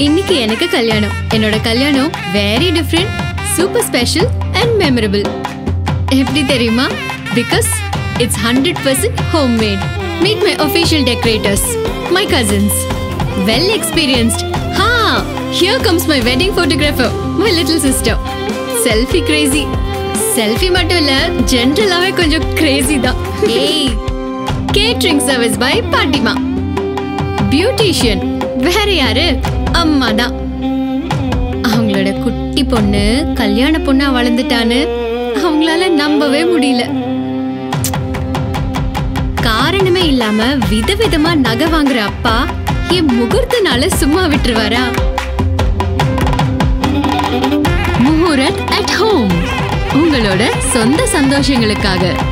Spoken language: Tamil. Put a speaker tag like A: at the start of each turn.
A: இன்னைக்கு எனக்கு கல்யாணம் என்னோட கல்யாணம் very different super special and memorable எப்படி தெரியுமா because it's hundred percent home made meet my official decorators my cousins well experienced ஹா here comes my wedding photographer my little sister selfie crazy selfie மட்டும் இல்ல ஜென்ரலாவே கொஞ்சம் கிரேசி தான் ஏய் கேட்டரிங் சர்வீஸ் பை பாட்டிமா பியூட்டிஷியன் வேற யாரு அம்மா தான் அவங்களோட குட்டி பொண்ணு கல்யாண பொண்ணா வளர்ந்துட்டான்னு அவங்களால நம்பவே முடியல காரணமே இல்லாம விதவிதமா நகை வாங்குற அப்பா என் முகூர்த்தனால சும்மா விட்டுருவாரா முகூர்த் அட் ஹோம் உங்களோட சொந்த சந்தோஷங்களுக்காக